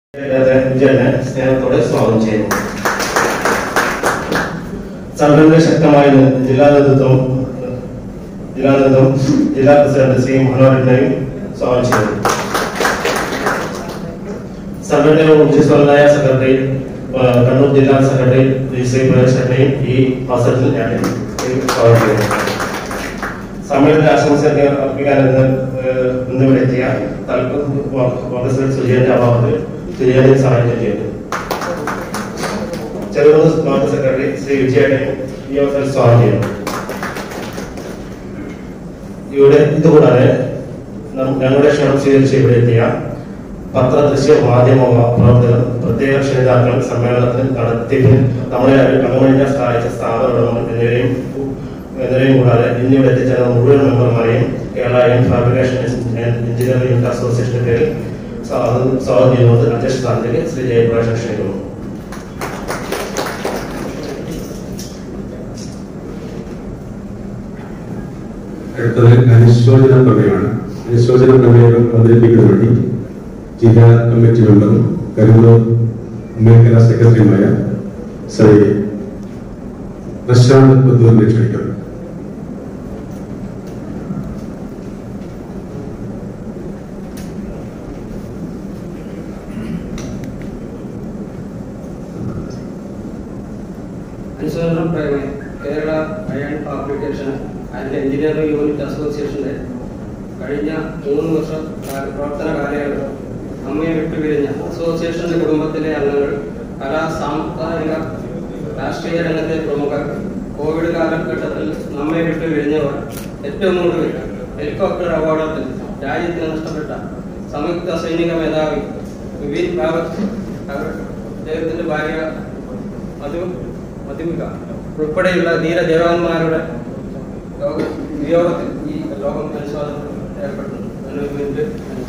വിജയനെ സ്നേഹത്തോടെ സ്വാഗതം ചെയ്യുന്നു സംഘടന ശക്തമായി നിന്ന് ജില്ലാ നേതൃത്വം ജില്ലാ നേതൃത്വം ജില്ലാ പ്രസിഡന്റ് സി മനോഹരനെയും സ്വാഗതം ചെയ്യുന്നു സംഘടനയുടെ ഊർജ്ജസ്വലനായ സെക്രട്ടറി ആ, കണ്ണൂർ ജില്ലാ സെക്രട്ടറി വി സി പ്രവേശനെയും ഈ അവസരത്തിൽ ഞാൻ സ്വാഗതം ചെയ്യുന്നു സമ്മേളന ആശംസ അർപ്പിക്കാൻ ഇന്ന് ഏഹ്, ഇന്നിവിടെ എത്തിയ കോൺഗ്രസ് സുജയന്റെ അഭാവത്തിൽ സുജയനെ സഹായം ചെയ്യുന്നു ചെറുകുന്ന് ബ്ലോക്ക് സെക്രട്ടറി ശ്രീ വിജയനെ ഈ അവസരത്തിൽ സ്വാഗതം ചെയ്യുന്നു ഇവിടെ ഇതുകൂടാതെ നം- ഞങ്ങളുടെ ക്ഷണം സ്വീകരിച്ച് ഇവിടെ എത്തിയ പത്ര ദൃശ്യ മാധ്യമ പ്രവർത്തകർ പ്രത്യേക ക്ഷണിതാക്കൾ സമ്മേളനത്തിന് നടത്തിപ്പിന് നമ്മളെ കമ്പനിയെ സഹായിച്ച സ്ഥാപന ഉടമകൾ എന്നിവരെയും എന്നിവരെയും കൂടാതെ ഇന്നിവിടെ എത്തിച്ചേർന്ന മുഴുവൻ മെമ്പർമാരെയും കേരള യൂൺ ഫാബ്രിക്കേഷൻ എഞ്ചിനീയറിംഗ് യൂണിറ്റ് അസോസിയേഷന്റെ പേരിൽ സ്വാഗതം സ്വാഗതം ചെയ്യുന്നത് അധ്യക്ഷ സ്ഥാനത്തേക്ക് ശ്രീ ജയപ്രകാശ് ക്ഷണിക്കുന്നു അടുത്തത് അനുശോചന പ്രമേയമാണ് അനുശോചന പ്രമേയം അവതരിപ്പിക്കുന്നതിന് വേണ്ടി ജില്ലാ കമ്മിറ്റി മെമ്പറും കരുവൂർ മേഖലാ സെക്രട്ടറിയുമായ ശ്രീ പ്രശാന്ത് പുത്തൂരിനെ ക്ഷണിക്കുന്നു അനുശോചനം പ്രമേയം Kerala iron fabrication and engineering unit അസോസിയേഷന്റെ കഴിഞ്ഞ മൂന്ന് വർഷം കാല- പ്രവർത്തന കാലയളവ് നമ്മെ വിട്ടുപിരിഞ്ഞ അസോസിയേഷന്റെ കുടുംബത്തിലെ അംഗങ്ങൾ കലാ സാംസ്കാരിക രാഷ്ട്രീയ രംഗത്തെ പ്രമുഖർ കോവിഡ് കാലഘട്ടത്തിൽ നമ്മെ വിട്ടുപിരിഞ്ഞവർ ഏറ്റവും ഒടുവിൽ ഹെലികോപ്റ്റർ അപകടത്തിൽ രാജ്യത്തിന് നഷ്ടപ്പെട്ട സംയുക്ത സൈനിക മേധാവി വിപിൻ റാവത്ത് അവർ അദ്ദേഹത്തിന്റെ ഭാര്യ മധു മധുമിക ഉൾപ്പെടെയുള്ള ധീര ജവാന്മാരുടെ ലോക വിയോഗത്തിൽ ഈ ലോകം അനുശോചനം ഏർപ്പെടുന്നു അനുഭവിച്ച്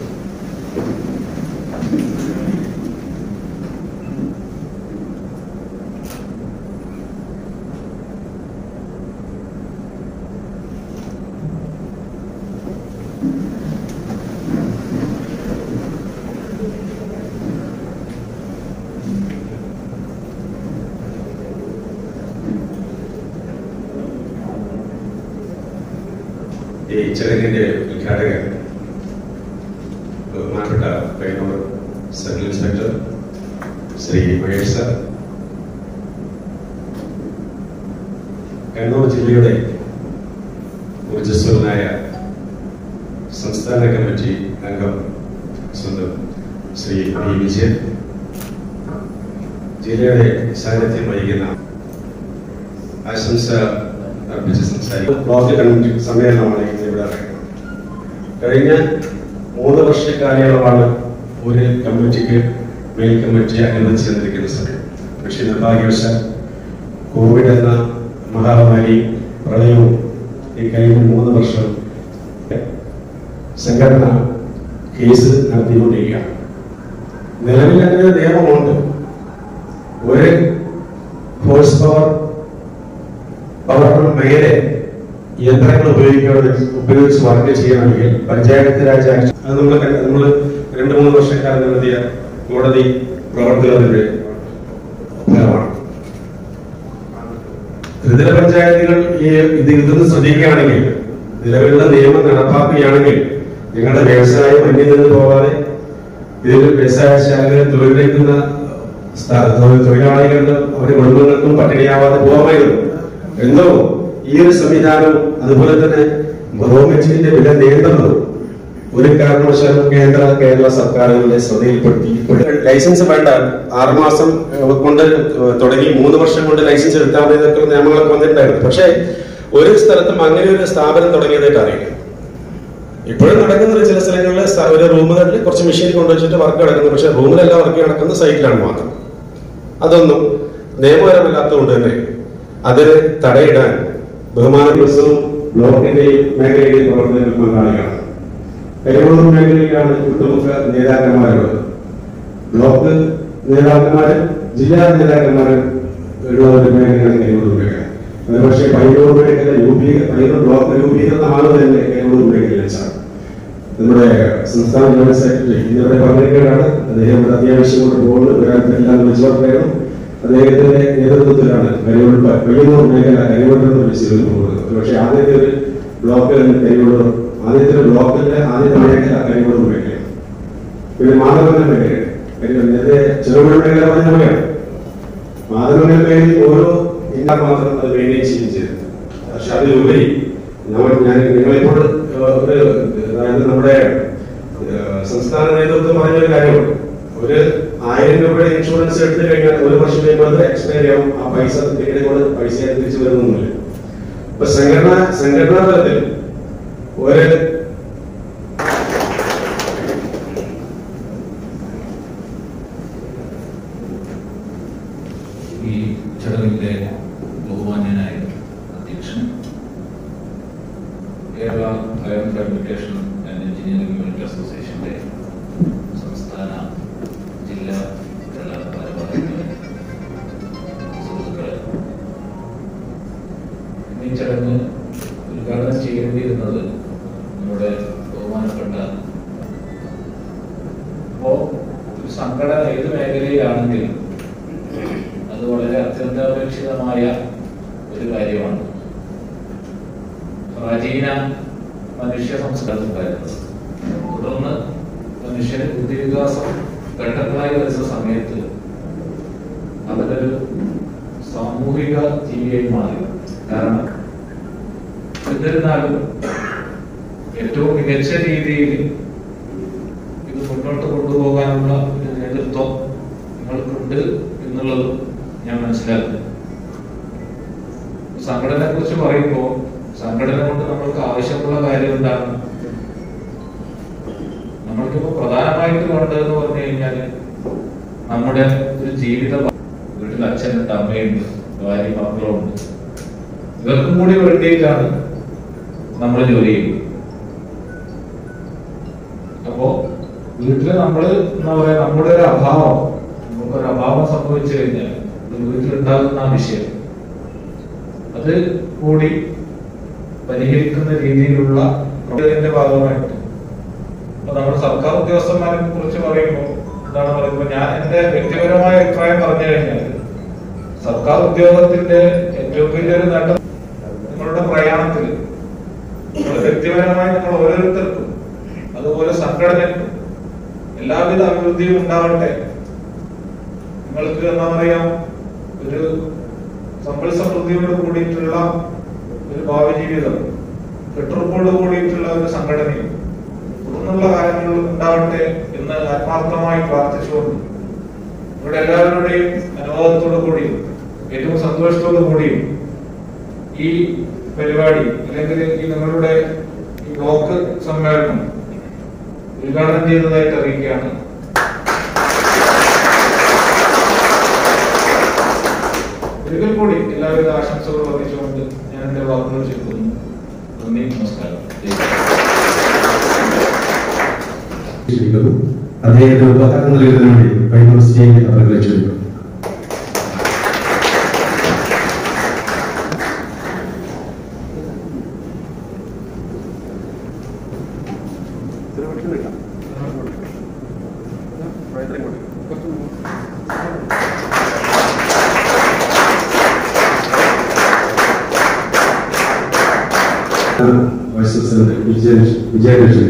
ഈ ചടങ്ങിന്റെ ഉദ്ഘാടകൻ ബഹുമാനപ്പെട്ട Payyanur circle inspector Shri Mahesh sir Kannur ജില്ലയുടെ ഊർജ്ജസ്വലനായ സംസ്ഥാന കമ്മിറ്റി അംഗം സ്വന്തം ശ്രീ പി വിജയൻ ജില്ലയുടെ സാന്നിധ്യം വഹിക്കുന്ന ആശംസ അർപ്പിച്ച് സംസാരിക്കും ബ്ലോക്ക് കമ്മിറ്റി സമ്മേളനമാണ് ഇന്ന് ഇവിടെ നടക്കുന്നത് കഴിഞ്ഞ മൂന്ന് വർഷ കാലയളവാണ് ഒരു കമ്മിറ്റിക്ക് മേൽ കമ്മിറ്റി അനുവദിച്ചു തന്നിരിക്കുന്ന സമയം പക്ഷേ നിർഭാഗ്യവശാൽ കോവിഡ് എന്ന മഹാമാരി പ്രളയവും ഈ കഴിഞ്ഞ മൂന്ന് വർഷം സംഘടന കേസ് നടത്തിക്കൊണ്ടിരിക്കുകയാണ് നിലവിൽ അങ്ങനെ ഒരു നിയമമുണ്ട് ഒരു ഹോഴ്സ് പവർ പവറിന് മേലെ യന്ത്രങ്ങൾ ഉപയോഗിക്കാതെ ഉപയോഗിച്ച് വർക്ക് ചെയ്യണമെങ്കിൽ പഞ്ചായത്ത് രാജ് ആക്ട് അത് നമ്മൾ നമ്മൾ രണ്ട് മൂന്ന് വർഷക്കാലം നടത്തിയ കോടതി പ്രവർത്തനത്തിന്റെ ഫലമാണ് ത്രിതല പഞ്ചായത്തുകൾ ഈ ഇത് ഇതൊന്ന് ശ്രദ്ധിക്കുകയാണെങ്കിൽ നിലവിലുള്ള നിയമം നടപ്പാക്കുകയാണെങ്കിൽ നിങ്ങളുടെ വ്യവസായം അന്യം നിന്ന് പോകാതെ ഇതിൽ വ്യവസായ ശാലകളിൽ തൊഴിലെടുക്കുന്ന സ്ഥ- തൊഴിൽ- തൊഴിലാളികളുടെ അവരുടെ കുടുംബങ്ങൾക്കും പട്ടിണിയാവാതെ പോകാമായിരുന്നു എന്നോ ഈ ഒരു സംവിധാനവും അതുപോലെ തന്നെ റോ മെറ്റീരിയലിന്റെ വില നിയന്ത്രണവും ഒരു കാരണവശാലും കേന്ദ്ര കേരള സർക്കാരുകളുടെ ശ്രദ്ധയിൽപ്പെടുത്തി ലൈസൻസ് വേണ്ട ആറുമാസം ഏഹ്, കൊണ്ട് ഏഹ്, തുടങ്ങി മൂന്ന് വർഷം കൊണ്ട് ലൈസൻസ് എടുത്താൽ മതി എന്നൊക്കെ നിയമങ്ങളൊക്കെ വന്നിട്ടുണ്ടായിരുന്നു പക്ഷേ ഒരു സ്ഥലത്തും അങ്ങനെ ഒരു സ്ഥാപനം തുടങ്ങിയതായിട്ട് അറിയില്ല ഇപ്പോഴും നടക്കുന്നത് ചില സ്ഥലങ്ങളിൽ സ- ഒരു റൂമുകളിൽ കുറച്ച് മെഷീൻ കൊണ്ടുവച്ചിട്ട് വർക്ക് നടക്കുന്നു പക്ഷെ റൂമിലല്ല വർക്ക് നടക്കുന്നത് സൈറ്റിലാണ് മാത്രം അതൊന്നും നിയമപരമല്ലാത്തതുകൊണ്ട് തന്നെ അതിന് തടയിടാൻ ബഹുമാന ദിവസവും ബ്ലോക്കിന്റെയും മേഖലയുടെയും പ്രവർത്തനങ്ങൾ പങ്കാളികളാണ് കരിമൂർ മേഖലയിലാണ് ഒട്ടുമുഖ നേതാക്കന്മാരുള്ളത് ബ്ലോക്ക് നേതാക്കന്മാരും ജില്ലാ നേതാക്കന്മാരും ഉള്ള ഒരു മേഖലയാണ് കരിമൂർ മേഖല അത് പക്ഷേ പയ്യൂർ മേഖല രൂപീ പയ്യൂർ ബ്ലോക്ക് രൂപീകരണമാണ് തന്നെ കരിമൂർ മേഖലയിൽ വെച്ചാണ് നമ്മുടെ സംസ്ഥാന ജനറൽ സെക്രട്ടറി ഇന്നിവിടെ പറഞ്ഞിരിക്കുകയാണ് അദ്ദേഹം ഒരു അത്യാവശ്യം കൊണ്ട് ബോർഡ് വരാൻ എല്ലാം വിളിച്ചു പറഞ്ഞായിരുന്നു അദ്ദേഹത്തിന്റെ നേതൃത്വത്തിലാണ് കരിവൂർ പയ്യന്നൂർ മേഖല കരിവൂർ വിളിച്ചിരുന്നു പോകുന്നത് പക്ഷേ ആദ്യത്തെ ഒരു ബ്ലോക്ക് കരിവൂർ ആദ്യത്തെ ഒരു ബ്ലോക്കിന്റെ ആദ്യത്തെ മേഖല കരിവൂർ മേഖലയാണ് പിന്നെ മാധവന്റെ മേഖലയാണ് കരിവൂർ നേരത്തെ ചെറുപുഴ മേഖല പറഞ്ഞ പോലെയാണ് മാധവന്റെ പേരിൽ ഓരോ ജില്ല മാത്രം അത് മെയിൻറ്റെയിൻ ചെയ്തിരുന്നു പക്ഷെ അതിലുപരി നമ്മൾ ഞാൻ നിങ്ങളിപ്പോൾ ഏഹ്, ഒരു അതായത് നമ്മുടെ ഏഹ്, സംസ്ഥാന നേതൃത്വം പറഞ്ഞ ഒരു കാര്യമുണ്ട് ഒരു ആയിരം രൂപയുടെ ഇൻഷുറൻസ് എടുത്തു കഴിഞ്ഞാൽ ഒരു വർഷം കഴിയുമ്പോൾ അത് എക്സ്പയർ ആവും ആ പൈസ തിരികെ കൊണ്ട് പൈസ തിരിച്ചു വരുന്നൊന്നുമില്ല ഇപ്പൊ സംഘടന സംഘടനാ തലത്തിൽ ഒരു ഈ ചടങ്ങിന്റെ ബഹുമാന്യനായ അധ്യക്ഷൻ Kerala fire fabrication and engineering unit അസോസിയേഷന്റെ സംസ്ഥാന ജില്ലാ തല ഭാരവാഹികളെ സുഹൃത്തുക്കളെ ഈ ചടങ്ങ് ഉദ്ഘാടനം ചെയ്യേണ്ടിയിരുന്നത് നമ്മുടെ ബഹുമാനപ്പെട്ട ഇപ്പോ ഒരു സംഘടന ഏത് മേഖലയിലാണെങ്കിലും അത് വളരെ അത്യന്താപേക്ഷിതമായ ഒരു കാര്യമാണ് പ്രാചീന മനുഷ്യ സംസ്കാരത്തിലായിരുന്നു തുടർന്ന് മനുഷ്യന് ബുദ്ധിവികാസം ഘട്ടങ്ങളായി വരുന്ന സമയത്ത് അവരൊരു സാമൂഹിക ജീവിയായി മാറി കാരണം എന്നിരുന്നാലും ഏറ്റവും മികച്ച രീതിയിൽ ഇത് മുന്നോട്ട് കൊണ്ടുപോകാനുള്ള ഒരു നേതൃത്വം നിങ്ങൾക്കുണ്ട് എന്നുള്ളത് ഞാൻ മനസ്സിലാക്കുന്നു സംഘടനയെ കുറിച്ച് പറയുമ്പോൾ സംഘടന കൊണ്ട് നമ്മൾക്ക് ആവശ്യമുള്ള കാര്യം എന്താണ് നമ്മൾക്കിപ്പോ പ്രധാനമായിട്ട് വേണ്ടതെന്ന് പറഞ്ഞു കഴിഞ്ഞാൽ നമ്മുടെ ഒരു ജീവിത വീട്ടിൽ അച്ഛനുണ്ട് അമ്മയുണ്ട് ഭാര്യ മക്കളുണ്ട് ഇവർക്കും കൂടി വേണ്ടിയിട്ടാണ് നമ്മൾ ജോലി ചെയ്യുന്നത് അപ്പോ വീട്ടില് നമ്മള് എന്താ പറയാ നമ്മുടെ ഒരു അഭാവം നമുക്കൊരു അഭാവം സംഭവിച്ചു കഴിഞ്ഞാൽ അത് വീട്ടിലുണ്ടാകുന്ന ആ വിഷയം അത് കൂടി പരിഹരിക്കുന്ന രീതിയിലുള്ള പ്രവർത്തനത്തിന്റെ ഭാഗമായിട്ട് ഇപ്പൊ നമ്മുടെ സർക്കാർ ഉദ്യോഗസ്ഥന്മാരെ കുറിച്ച് പറയുമ്പോൾ എന്താണ് പറയുമ്പോൾ ഞാൻ എന്റെ വ്യക്തിപരമായ അഭിപ്രായം പറഞ്ഞു കഴിഞ്ഞാൽ സർക്കാർ ഉദ്യോഗത്തിന്റെ ഏറ്റവും വലിയൊരു നേട്ടം നിങ്ങളുടെ പ്രയാണത്തിൽ നിങ്ങൾ വ്യക്തിപരമായി നിങ്ങൾ ഓരോരുത്തർക്കും അതുപോലെ സംഘടനയ്ക്കും എല്ലാവിധ അഭിവൃദ്ധിയും ഉണ്ടാവട്ടെ നിങ്ങൾക്ക് എന്താ പറയാ ഒരു സമ്പൽ സമൃദ്ധിയോട് കൂടിയിട്ടുള്ള ഒരു ഭാവി ജീവിതം കെട്ടുറപ്പോട് കൂടിയിട്ടുള്ള ഒരു സംഘടനയും തുടർന്നുള്ള കാര്യങ്ങൾ ഉണ്ടാവട്ടെ എന്ന് ആത്മാർത്ഥമായി പ്രാർത്ഥിച്ചുകൊണ്ട് ഇവിടെ എല്ലാവരുടെയും അനുവാദത്തോടു കൂടിയും ഏറ്റവും സന്തോഷത്തോടു കൂടിയും ഈ പരിപാടി അല്ലെങ്കിൽ ഈ നിങ്ങളുടെ ഈ ബ്ലോക്ക് സമ്മേളനം ഉദ്ഘാടനം ചെയ്തതായിട്ട് അറിയിക്കുകയാണ് ഒരിക്കൽ കൂടി എല്ലാവിധ ആശംസകളും അറിയിച്ചുകൊണ്ട് ഞാൻ എന്റെ വാക്കുകൾ ചുരുക്കുന്നു നന്ദി നമസ്കാരം ക്ഷണിക്കുന്നു. അദ്ദേഹത്തിന് ഉപഹാരം നൽകുന്നതിന് വേണ്ടി കൈമൂർ സ്റ്റേജിൽ അവരെ ക്ഷണിക്കുന്നു വൈസ് പ്രസിഡന്റ് വിജയ വിജയലക്ഷ്മി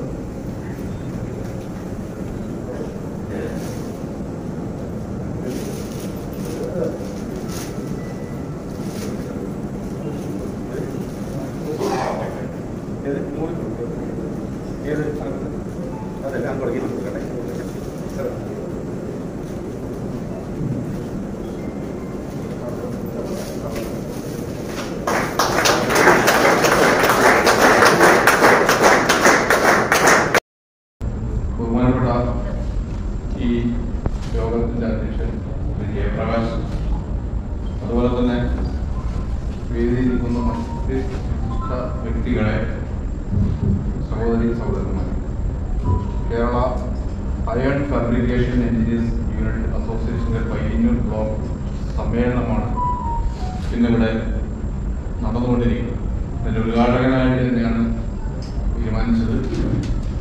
ബഹുമാനപ്പെട്ട ഈ യോഗത്തിന്റെ അധ്യക്ഷൻ വിജയപ്രകാശ് അതുപോലെ തന്നെ വേദിയിൽ നിൽക്കുന്ന മറ്റ് വിശിഷ്ട വ്യക്തികളെ സഹോദരി സഹോദരന്മാർ Kerala iron fabrication engineers unit അസോസിയേഷന്റെ പയ്യന്നൂർ ബ്ലോക്ക് സമ്മേളനമാണ് ഇന്നിവിടെ നടന്നുകൊണ്ടിരിക്കുന്നത് അതിൻ്റെ ഉദ്ഘാടകനായിട്ട് തന്നെയാണ് തീരുമാനിച്ചത്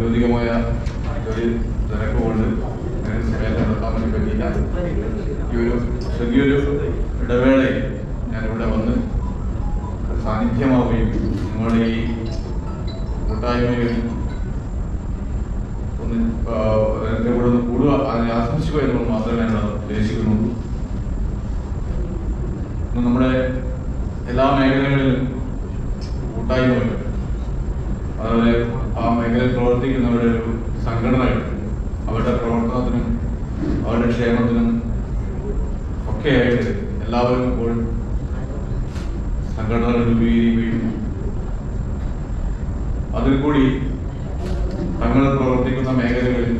ഔദ്യോഗികമായ ജോലി തിരക്ക് കൊണ്ട് അങ്ങനെ സമയത്ത് നടത്താൻ വേണ്ടി പറ്റിയില്ല ഈ ഒരു ചെറിയൊരു ഇടവേളയിൽ ഞാനിവിടെ വന്ന് സാന്നിധ്യമാവുകയും നിങ്ങളുടെ ഈ കൂട്ടായ്മയിൽ ഒന്ന് ആ, എൻ്റെ കൂടെ ഒന്ന് കൂടുക അതിനെ ആശംസിക്കുക എന്നുള്ളത് മാത്രമേ ഞാൻ ഉദ്ദേശിക്കുന്നുള്ളൂ ഇന്ന് നമ്മുടെ എല്ലാ മേഖലകളിലും കൂട്ടായ്മയുണ്ട് അതുപോലെ ആ മേഖലയിൽ പ്രവർത്തിക്കുന്നവരുടെ ഒരു സംഘടനകൾ അവരുടെ പ്രവർത്തനത്തിനും അവരുടെ ക്ഷേമത്തിനും ഒക്കെയായിട്ട് എല്ലാവരും ഇപ്പോൾ സംഘടനകൾ രൂപീകരിക്കുകയും അതിൽ കൂടി തങ്ങൾ പ്രവർത്തിക്കുന്ന മേഖലകളിൽ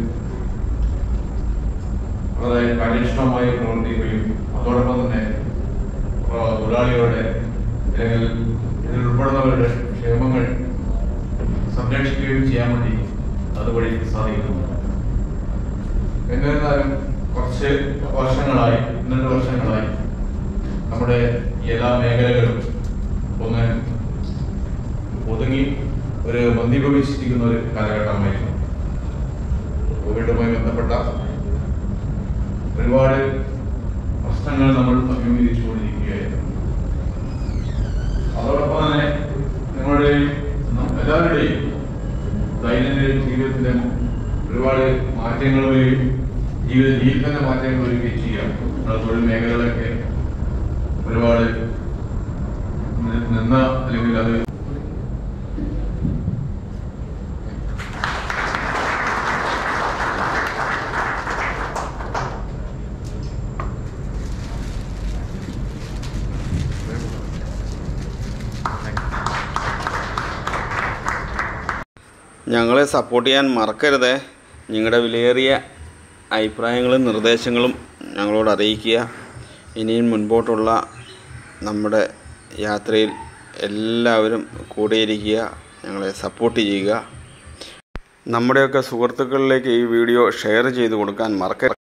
വളരെ കാര്യക്ഷമമായി പ്രവർത്തിക്കുകയും അതോടൊപ്പം തന്നെ ആ, തൊഴിലാളികളുടെ അല്ലെങ്കിൽ ഇതിൽ ഉൾപ്പെടുന്നവരുടെ ക്ഷേമങ്ങൾ സംരക്ഷിക്കുകയും ചെയ്യാൻ വേണ്ടി അതുവഴി സാധിക്കുന്നു എന്നിരുന്നാലും കുറച്ച് വർഷങ്ങളായി പന്ത്രണ്ട് വർഷങ്ങളായി നമ്മുടെ ഈ എല്ലാ മേഖലകളും ഒന്ന് ഒതുങ്ങി ഒരു മന്ദീഭവിച്ചിരിക്കുന്ന ഒരു കാലഘട്ടമായിരുന്നു കോവിഡുമായി ബന്ധപ്പെട്ട ഒരുപാട് പ്രശ്നങ്ങൾ നമ്മൾ അഭിമുഖീകരിച്ചുകൊണ്ടിരിക്കുകയായിരുന്നു അതോടൊപ്പം തന്നെ നിങ്ങളുടെ നം- എല്ലാവരുടെയും ദൈനംദിന ജീവിതത്തിലെ ഒരുപാട് മാറ്റങ്ങൾ വരികയും ജീവിത രീതിയിൽ തന്നെ മാറ്റങ്ങൾ വരികയും ചെയ്യാം നമ്മുടെ തൊഴിൽ മേഖലകളൊക്കെ ഒരുപാട് നി- നിന്ന അല്ലെങ്കിൽ അത് ഞങ്ങളെ സപ്പോർട്ട് ചെയ്യാൻ മറക്കരുത് നിങ്ങളുടെ വിലയേറിയ അഭിപ്രായങ്ങളും നിർദ്ദേശങ്ങളും ഞങ്ങളോട് അറിയിക്കുക ഇനിയും മുൻപോട്ടുള്ള നമ്മുടെ യാത്രയിൽ എല്ലാവരും കൂടെയിരിക്കുക ഞങ്ങളെ സപ്പോർട്ട് ചെയ്യുക നമ്മുടെയൊക്കെ സുഹൃത്തുക്കളിലേക്ക് ഈ വീഡിയോ ഷെയർ ചെയ്ത് കൊടുക്കാൻ മറക്കരുത്